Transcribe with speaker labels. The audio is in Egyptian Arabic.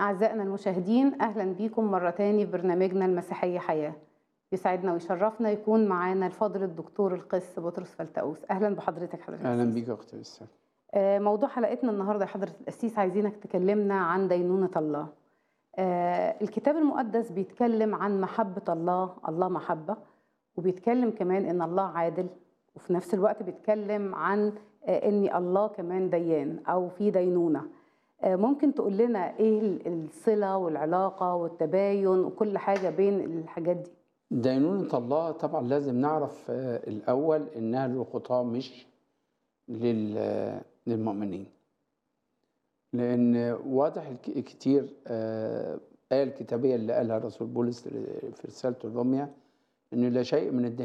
Speaker 1: أعزائنا المشاهدين أهلا بكم مرة تاني في برنامجنا المسيحية حياة يسعدنا ويشرفنا يكون معانا الفاضل الدكتور القس بطرس فلتأوس أهلا بحضرتك حضرتك
Speaker 2: اهلا
Speaker 1: القسيس.
Speaker 2: بيك يا اختي بسام
Speaker 1: آه، موضوع حلقتنا النهارده يا حضرة القسيس عايزينك تكلمنا عن دينونة الله آه، الكتاب المقدس بيتكلم عن محبة الله الله محبة وبيتكلم كمان إن الله عادل وفي نفس الوقت بيتكلم عن آه، إن الله كمان ديان أو في دينونة آه، ممكن تقول لنا إيه ال- الصلة والعلاقة والتباين وكل حاجة بين الحاجات دي
Speaker 2: دينونة الله طبعا لازم نعرف آه، الأول إنها للخطاة مش لل- آه، للمؤمنين لأن واضح الك- كتير آه، آية الكتابية اللي قالها الرسول بولس في رسالة الرومية إن لا شيء من الدينونة